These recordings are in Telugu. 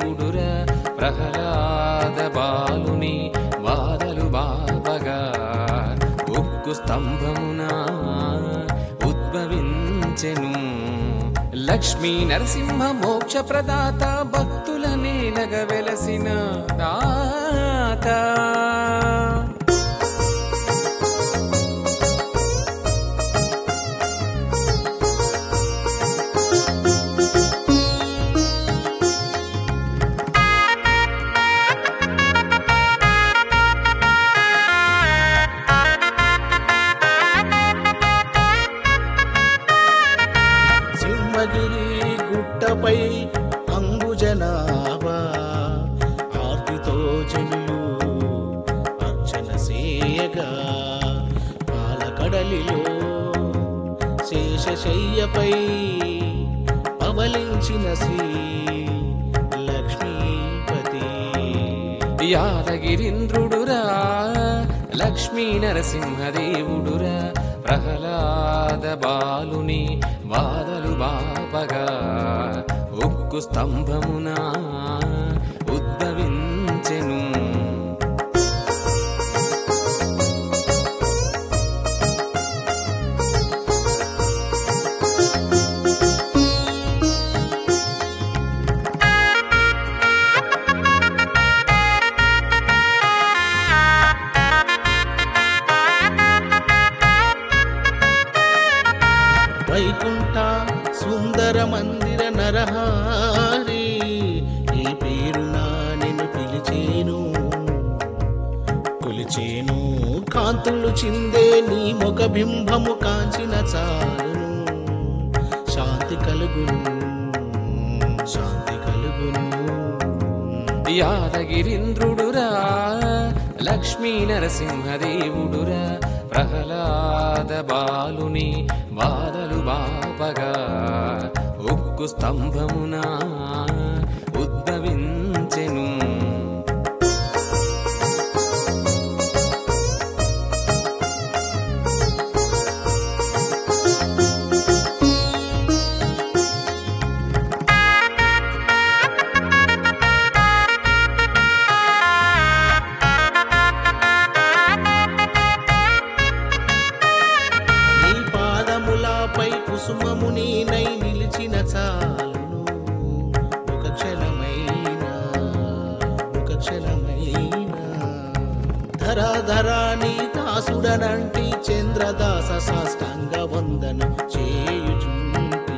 దేవుడురా ప్రహ్లాద బాలుని వాదలు బాపగా ఉక్కు స్తంభమున ఉద్భవించెను లక్ష్మీ నరసింహ మోక్ష ప్రదాత భక్తుల నేలగ వెలసిన దాత సింహగిరి గుట్టపై అంబుజనాభా ఆర్తితో జనులు అర్చన సేయగా పాలకడలిలో శేషశయ్యపై పవలించిన శ్రీ లక్ష్మీపతి యాదగిరింద్రుడురా లక్ష్మీ నరసింహదేవుడురా ప్రహ్లాద బాలుని వాదలు బాపగా ఉక్కు స్తంభమున ఉద్భవించెను వైకుంఠ సుందర మందిర నరహారి ఈ పేరున నేను పిలిచేను కొలిచేను కాంతులు చిందే నీ ముఖ బింబము కాంచిన చాలును శాంతి కలుగును శాంతి కలుగును యాదగిరింద్రుడురా లక్ష్మీ నరసింహదేవుడురా ప్రహ్లాద బాలుని వాదలు బాపగా ఉక్కు స్తంభమున ఉద్భవించెను నీ పాదములపై కుసుమముని నై నిలిచిన చాలును ఒక క్షణమైన ఒక క్షణమైన ధరా ధరా నీ దాసుడనంటి చంద్రదాస సాష్టాంగ వందను చేయుచుంటి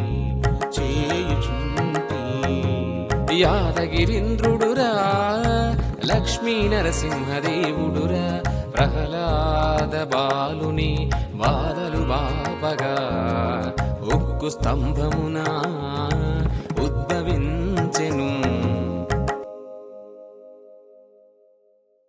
చేయుచుంటి యాదగిరింద్రుడురా లక్ష్మీ నరసింహదేవుడురా ప్రహ్లాద బాలుని వాదలు బాపగా ఉక్కు స్తంభమున ఉద్భవించెను